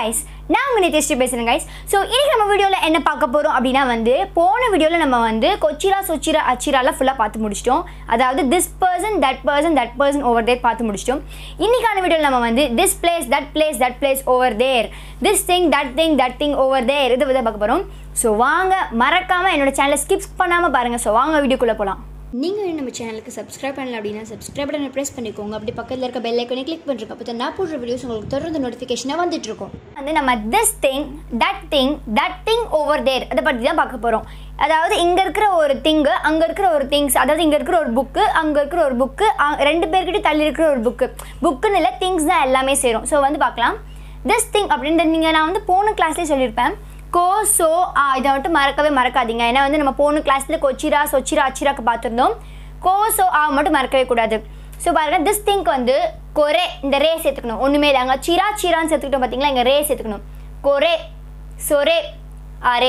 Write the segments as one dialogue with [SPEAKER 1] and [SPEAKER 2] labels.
[SPEAKER 1] guys நான் உங்கள் நிதிஷ்டி பேசுகிறேன் கைஸ் ஸோ இன்னைக்கு நம்ம வீடியோவில் என்ன பார்க்க போகிறோம் அப்படின்னா வந்து போன வீடியோவில் நம்ம வந்து கொச்சிரா சொச்சிரா அச்சிராலாம் ஃபுல்லாக பார்த்து முடிச்சிட்டோம் அதாவது this person that person that person over there பார்த்து முடிச்சிட்டோம் இன்னைக்கான வீடியோவில் நம்ம வந்து this place that place that place over there this thing that thing that thing over there இதை பற்றி பார்க்க போகிறோம் ஸோ வாங்க மறக்காமல் என்னோட சேனலை ஸ்கிப் பண்ணாமல் பாருங்கள் ஸோ வாங்க வீடியோக்குள்ளே போகலாம் நீங்கள் இன்னும் நம்ம சேனலுக்கு சப்ஸ்கிரைப் பண்ணல அப்படின்னா சப்ஸ்கிரைப் பட்டனை ப்ரெஸ் பண்ணிக்கோங்க அப்படி பக்கத்தில் இருக்க பெல் ஐக்கனை கிளிக் பண்ணுறோம் அப்போ தான் நான் போடுற வீடியோஸ் உங்களுக்கு தொடர்ந்து நோட்டிஃபிகேஷனாக வந்துட்டு இருக்கும் வந்து நம்ம this thing that thing that thing over there அதை பற்றி தான் பார்க்க போகிறோம் அதாவது இங்கே இருக்கிற ஒரு திங்கு அங்கே இருக்கிற ஒரு திங்ஸ் அதாவது இங்கே இருக்கிற ஒரு புக்கு அங்கே இருக்கிற ஒரு புக்கு ரெண்டு பேர்கிட்ட தள்ளி இருக்கிற ஒரு புக்கு புக்குன்னு இல்லை திங்ஸ் தான் எல்லாமே சேரும் ஸோ வந்து பார்க்கலாம் திஸ் திங் அப்படின்றது நீங்கள் நான் வந்து போன கிளாஸ்லேயே சொல்லியிருப்பேன் கோ சோ ஆ இதை மட்டும் மறக்கவே மறக்காதீங்க ஏன்னா வந்து நம்ம போன கிளாஸில் கொச்சிரா சொச்சிரா அச்சிராக்கு பார்த்துருந்தோம் கோ சோ ஆ மட்டும் மறக்கவே கூடாது ஸோ பாருங்க திஸ் திங்க் வந்து கொரே இந்த ரே சேர்த்துக்கணும் ஒன்றுமே இல்லை அங்கே சிரா சிரான்னு சேர்த்துக்கிட்டோம் பார்த்தீங்களா இங்கே ரே சேர்த்துக்கணும் கொரே சொரே அரே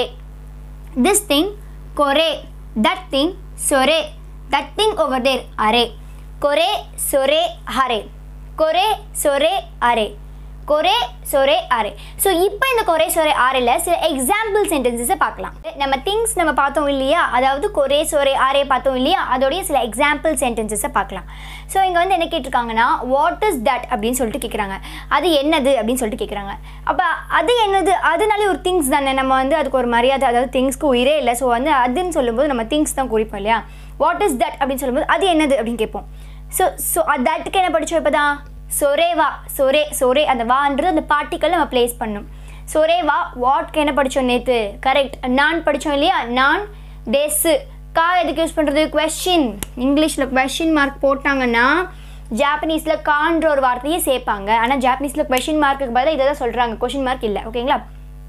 [SPEAKER 1] திஸ் திங் கொரே தட் திங் சொரே தட் திங் ஓவர் தேர் அரே கொரே சொரே ஹரே கொரே சொரே அரே கொரே சொரே ஆரே ஸோ இப்போ இந்த கொரே சொரே ஆரையில் சில எக்ஸாம்பிள் சென்டென்சஸை பார்க்கலாம் நம்ம திங்ஸ் நம்ம பார்த்தோம் இல்லையா அதாவது கொரே சொரே ஆரே பார்த்தோம் இல்லையா அதோடைய சில எக்ஸாம்பிள் சென்டென்சஸை பார்க்கலாம் ஸோ இங்கே வந்து என்ன கேட்டிருக்காங்கன்னா வாட் இஸ் தட் அப்படின்னு சொல்லிட்டு கேட்குறாங்க அது என்னது அப்படின்னு சொல்லிட்டு கேட்குறாங்க அப்போ அது என்னது அதனாலே ஒரு திங்ஸ் தானே நம்ம வந்து அதுக்கு ஒரு மரியாதை அதாவது திங்ஸ்க்கு உயிரே இல்லை ஸோ வந்து அதுன்னு சொல்லும்போது நம்ம திங்ஸ் தான் குறிப்போம் இல்லையா வாட் இஸ் தட் அப்படின்னு சொல்லும்போது அது என்னது அப்படின்னு கேட்போம் ஸோ ஸோ தட்டுக்கு என்ன படித்தோம் இப்போ தான் சொரேவா சொரே சொரே அந்த வான்றது அந்த பார்ட்டிக்கல் நம்ம ப்ளேஸ் பண்ணும் சொரேவா வாட்க்கு என்ன படித்தோம் நேற்று கரெக்ட் நான் படித்தோம் இல்லையா நான் டேஸு கா எதுக்கு யூஸ் பண்ணுறது கொஷின் இங்கிலீஷில் கொஷின் மார்க் போட்டாங்கன்னா ஜாப்பனீஸில் கான்ற ஒரு வார்த்தையை சேர்ப்பாங்க ஆனால் ஜாப்பனீஸில் கொஷின் மார்க்குக்கு பதிலாக இதை தான் சொல்கிறாங்க கொஷின் மார்க் இல்லை ஓகேங்களா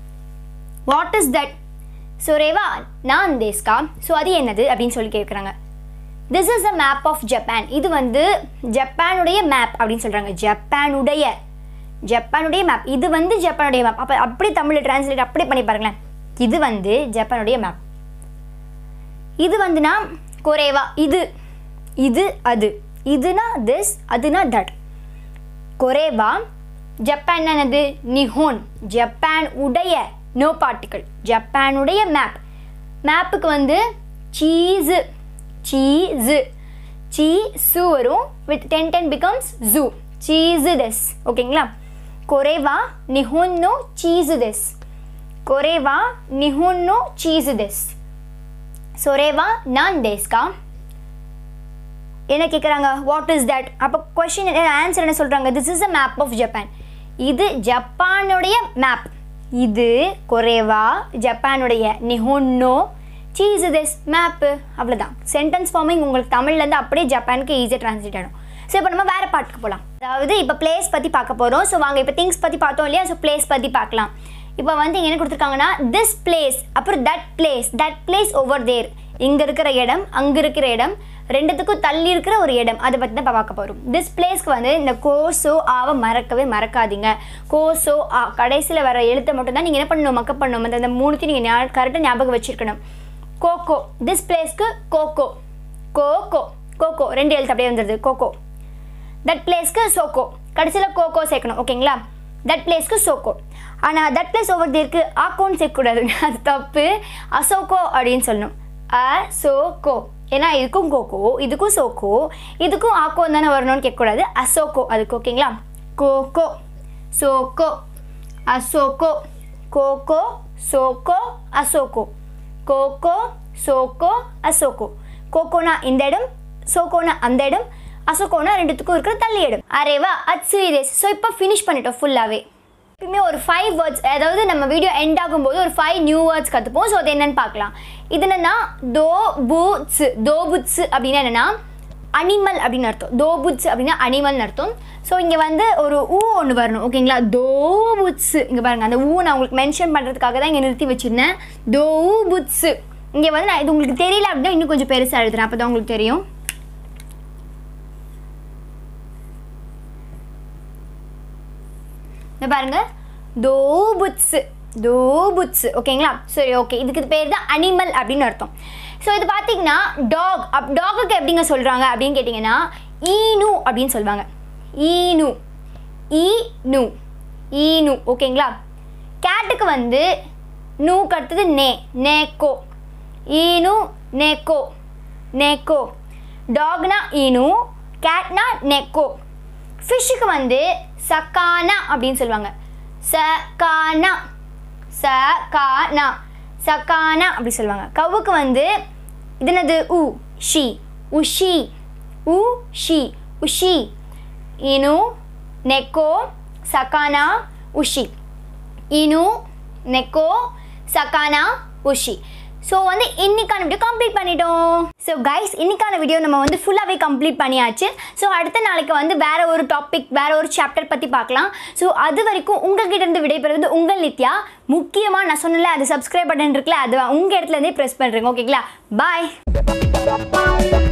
[SPEAKER 1] வாட் இஸ் தட் சொரேவா நான் தேஸ்கா ஸோ அது என்னது அப்படின்னு சொல்லி கேட்குறாங்க this is a map of Japan இது வந்து ஜப்பானுடைய மேப் அப்படின்னு சொல்கிறாங்க ஜப்பானுடைய ஜப்பானுடைய மேப் இது வந்து ஜப்பானுடைய மேப் அப்போ அப்படி தமிழில் டிரான்ஸ்லேட் அப்படி பண்ணி பாருங்களேன் இது வந்து ஜப்பானுடைய மேப் இது வந்துனா குறைவா இது இது அது இதுனா திஸ் அதுனா தட் கொரேவா ஜப்பான் என்னது நிஹோன் ஜப்பான் உடைய நோ பார்ட்டிக்கல் ஜப்பானுடைய மேப் மேப்புக்கு வந்து சீஸு சீஸு சீ சு வரும் வித் டென் டென் பிகம்ஸ் ஜூ சீஸு தெஸ் ஓகேங்களா கொரேவா நிஹோன்னோ சீஸு தெஸ் கொரேவா நிஹோன்னோ சீஸு தெஸ் சொரேவா நான் தேஸ்கா என்ன கேட்குறாங்க வாட் இஸ் தட் அப்போ கொஷின் ஆன்சர் என்ன சொல்கிறாங்க this is a map of Japan இது ஜப்பானுடைய மேப் இது கொரேவா ஜப்பானுடைய நிஹோன்னோ சீஸ் திஸ் மேப்பு அவ்வளோதான் சென்டென்ஸ் ஃபார்மிங் உங்களுக்கு தமிழ்லேருந்து அப்படியே ஜப்பானுக்கு ஈஸியாக ட்ரான்ஸ்லேட் ஆகும் ஸோ இப்போ நம்ம வேறு பாட்டுக்கு போகலாம் அதாவது இப்போ பிளேஸ் பற்றி பார்க்க போகிறோம் ஸோ வாங்க இப்போ திங்ஸ் பற்றி பார்த்தோம் இல்லையா ஸோ பிளேஸ் பற்றி பார்க்கலாம் இப்போ வந்து இங்க என்ன கொடுத்துருக்காங்கன்னா திஸ் பிளேஸ் அப்புறம் that place that place over there இங்கே இருக்கிற இடம் அங்கே இருக்கிற இடம் ரெண்டுத்துக்கும் தள்ளி இருக்கிற ஒரு இடம் அதை பற்றி தான் இப்போ பார்க்க போகிறோம் திஸ் பிளேஸ்க்கு வந்து இந்த கோசோ ஆவை மறக்கவே மறக்காதீங்க கோசோ ஆ கடைசியில் வர எழுத்தை மட்டும் தான் நீங்கள் என்ன பண்ணணும் மக்கப் பண்ணணும் அந்த அந்த மூணுத்தையும் நீங்கள் கரெக்டாக ஞாபகம் வச்சிருக்கணும் கோகோ திஸ் பிளேஸ்க்கு கோகோ கோகோ கோகோ ரெண்டு எழுத்து அப்படியே வந்துடுது கோகோ தட் பிளேஸ்க்கு சோகோ கடைசியில் கோகோ சேர்க்கணும் ஓகேங்களா தட் பிளேஸ்க்கு சோகோ ஆனால் தட் பிளேஸ் ஓவர் தேருக்கு ஆக்கோன்னு சேர்க்கக்கூடாது அது தப்பு அசோகோ அப்படின்னு சொல்லணும் அ சோகோ ஏன்னா இதுக்கும் கோகோ இதுக்கும் சோகோ இதுக்கும் ஆக்கோன்னு தானே வரணும்னு கேட்கக்கூடாது அசோகோ அதுக்கு ஓகேங்களா கோகோ சோகோ அசோகோ கோகோ சோகோ அசோகோ கோகோ சோகோ அசோகோ கோகோனா இந்த இடம் சோகோனா அந்த இடம் அசோகோனா ரெண்டுத்துக்கும் இருக்கிற தள்ளி இடம் அரேவா அட்சு இதேஸ் ஸோ இப்போ ஃபினிஷ் பண்ணிட்டோம் ஃபுல்லாகவே எப்பயுமே ஒரு ஃபைவ் வேர்ட்ஸ் அதாவது நம்ம வீடியோ எண்ட் ஆகும்போது ஒரு ஃபைவ் நியூ வேர்ட்ஸ் கற்றுப்போம் ஸோ அது என்னன்னு பார்க்கலாம் இது என்னன்னா தோ பூட்ஸ் தோ புட்ஸ் அப்படின்னா என்னென்னா அனிமல் அப்படின்னு அர்த்தம் தோ புட்ஸ் அப்படின்னா அனிமல்னு அர்த்தம் ஸோ இங்கே வந்து ஒரு ஊ ஒன்று வரணும் ஓகேங்களா தோ புட்ஸ் இங்கே பாருங்கள் அந்த ஊ நான் உங்களுக்கு மென்ஷன் பண்ணுறதுக்காக தான் இங்கே நிறுத்தி வச்சுருந்தேன் தோ புட்ஸ் இங்கே வந்து நான் இது உங்களுக்கு தெரியல அப்படின்னா இன்னும் கொஞ்சம் பெருசாக எழுதுறேன் அப்போ தான் உங்களுக்கு தெரியும் இந்த பாருங்க தோபுட்ஸ் தோபுட்ஸ் ஓகேங்களா சரி ஓகே இதுக்கு இது பேர் தான் அனிமல் அப்படின்னு அர்த்தம் ஸோ இது பார்த்தீங்கன்னா டாக் அப் டாகுக்கு எப்படிங்க சொல்கிறாங்க அப்படின்னு கேட்டிங்கன்னா ஈனு அப்படின்னு சொல்லுவாங்க ஈனு ஈ நு ஈனு ஓகேங்களா கேட்டுக்கு வந்து நூக்கு அடுத்தது நே நேக்கோ ஈனு நேக்கோ நேக்கோ டாக்னா ஈனு கேட்னா நெக்கோ ஃபிஷ்ஷுக்கு வந்து சக்கானா அப்படின்னு சொல்லுவாங்க சகானா சகானா சக்கானா அப்படி சொல்லுவாங்க கவுக்கு வந்து இது என்னது உ ஷி உஷி உ ஷி உஷி இனு நெக்கோ சக்கானா உஷி இனு நெக்கோ சக்கானா உஷி ஸோ வந்து இன்னைக்கான வீடியோ கம்ப்ளீட் பண்ணிட்டோம் ஸோ கைஸ் இன்னைக்கான வீடியோ நம்ம வந்து ஃபுல்லாகவே கம்ப்ளீட் பண்ணியாச்சு ஸோ அடுத்த நாளைக்கு வந்து வேற ஒரு டாபிக் வேற ஒரு சாப்டர் பற்றி பார்க்கலாம் ஸோ அது வரைக்கும் உங்ககிட்ட இருந்து விடைபெறுவது உங்கள் நித்யா முக்கியமாக நான் சொன்னல அது சப்ஸ்கிரைப் பட்டன் இருக்குல்ல அது உங்கள் இடத்துல இருந்தே ப்ரெஸ் பண்ணுறேங்க ஓகேங்களா பாய்